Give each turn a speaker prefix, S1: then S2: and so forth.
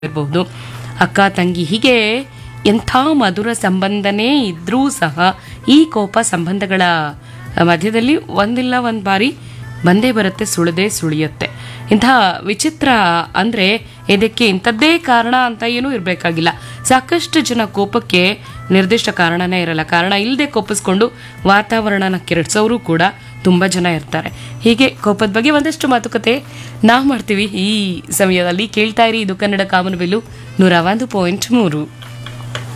S1: ಇರಬಹುದು ಅಕ್ಕ ತಂಗಿ ಹೀಗೆ ಎಂಥ ಮಧುರ ಸಂಬಂಧನೇ ಇದ್ರೂ ಸಹ ಈ ಕೋಪ ಸಂಬಂಧಗಳ ಮಧ್ಯದಲ್ಲಿ ಒಂದಿಲ್ಲ ಒಂದು ಬಾರಿ ಬಂದೇ ಬರುತ್ತೆ ಸುಳಿದೇ ಸುಳಿಯುತ್ತೆ ಇಂಥ ವಿಚಿತ್ರ ಅಂದರೆ ಇದಕ್ಕೆ ಇಂಥದ್ದೇ ಕಾರಣ ಅಂತ ಏನೂ ಇರಬೇಕಾಗಿಲ್ಲ ಸಾಕಷ್ಟು ಜನ ಕೋಪಕ್ಕೆ ನಿರ್ದಿಷ್ಟ ಕಾರಣನೇ ಇರಲ್ಲ ಕಾರಣ ಇಲ್ಲದೆ ಕೋಪಿಸ್ಕೊಂಡು ವಾತಾವರಣನ ಕೆರಡ್ಸೋರು ಕೂಡ ತುಂಬ ಜನ ಇರ್ತಾರೆ ಹೀಗೆ ಕೋಪದ ಬಗ್ಗೆ ಒಂದಷ್ಟು ಮಾತುಕತೆ ನಾವು ಮಾಡ್ತೀವಿ ಈ ಸಮಯದಲ್ಲಿ ಕೇಳ್ತಾ ಇರಿ ಇದು ಕನ್ನಡ ಕಾಮನಬಿಲ್ಲು ನೂರ ಒಂದು ಪಾಯಿಂಟ್ ಮೂರು